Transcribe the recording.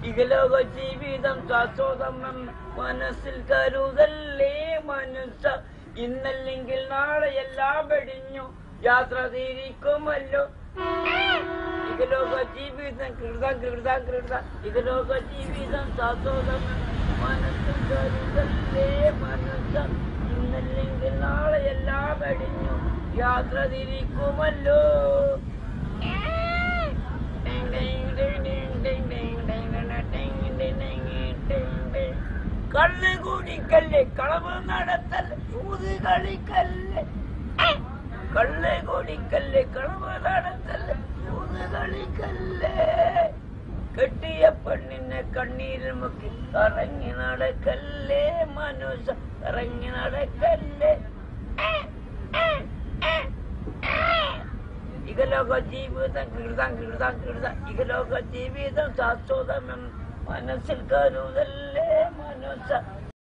ഇകലോക ജീവിതം ശാശ്വതം മനസ്സിൽ കരുതല്ലേ മനുഷ്യ ഇന്നല്ലെങ്കിൽ നാളെ എല്ലാം വെടിഞ്ഞു യാത്ര തിരിക്കുമല്ലോ ഇകലോക ജീവിതം കൃത കൃത കൃത ഇകലോക ജീവിതം ശാശ്വതം മനസ്സിൽ കരുതല്ലേ മനുഷ്യ ഇന്നല്ലെങ്കിൽ നാളെ എല്ലാം വെടിഞ്ഞു യാത്ര തിരിക്കുമല്ലോ കള്ള് കുടിക്കല്ലേ കളവ് നടത്തല്ലേ സൂത് കളിക്കല്ലേ കള്ള് കുടിക്കല്ലേ കളവ് നടത്തല്ലേ സൂത് കളിക്കല്ലേ കെട്ടിയ പെണ്ണിനെ കണ്ണീരിൽ മുക്കി ഇറങ്ങി നടക്കല്ലേ മനുഷ്യ ഇറങ്ങി നടക്കല്ലേ ഇകലോക ജീവിതം കൃതം കൃതം കൃതം ഇകലോക ജീവിതം ശാശ്വതമെന്ന് മനസ്സിൽ കരുതല്ലേ മനുഷ്യ